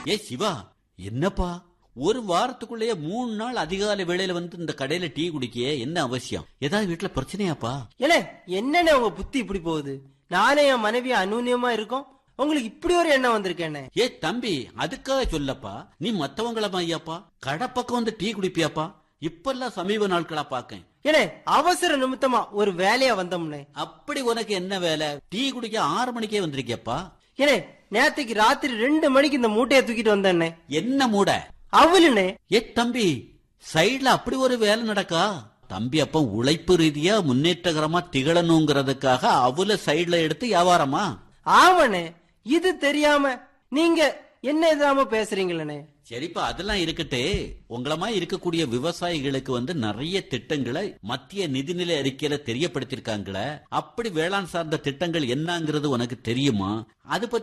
ஏ சிவா என்னப்பா ஒரு வாரத்துக்குள்ளேயே மூணு நாள் அதிகாலை வேளையில வந்து இந்த கடையில டீ குடிக்க என்ன அவசியம் ஏதாவது வீட்டுல பிரச்சனையாப்பா ஏலே என்னண்ணே உங்க புத்தி இப்படி போகுது நானே என் மனைவி அனூன்யமா இருக்கோம் உங்களுக்கு இப்படி ஒரு எண்ணம் வந்திருக்கேண்ணே ஏ தம்பி அதுக்காக சொல்லப்பா நீ மத்தவங்கள ஐயாப்பா கடை பக்கம் வந்து டீ குடிப்பியாப்பா இப்பெல்லாம் சமீப நாட்களா பாக்கேன் ஏலே அவசர நிமித்தமா ஒரு வேலையா வந்தோம்னே அப்படி உனக்கு என்ன வேலை டீ குடிக்க ஆறு மணிக்கே வந்திருக்கியப்பா ஏலே நேத்துக்கு ராத்திரி ரெண்டு மணிக்கு இந்த மூட்டையை தூக்கிட்டு வந்தேண்ணே என்ன மூட அவளுண்ணே ஏ தம்பி சைடுல அப்படி ஒரு வேலை நடக்கா தம்பி அப்ப உழைப்பு ரீதியா முன்னேற்றகரமா திகழணுங்கிறதுக்காக அவல சைடுல எடுத்து வியாபாரமா ஆமாண்ணே இது தெரியாம நீங்க என்ன எதிராம பேசுறீங்களே சரிப்பா அதெல்லாம் இருக்கட்டு உங்களமா இருக்கக்கூடிய விவசாயிகளுக்கு வந்து நிறைய திட்டங்களை மத்திய நிதிநிலை அறிக்கையில தெரியப்படுத்திருக்காங்களே அப்படி வேளாண் சார்ந்த திட்டங்கள் என்னங்கிறது உனக்கு தெரியுமா அது பத்தி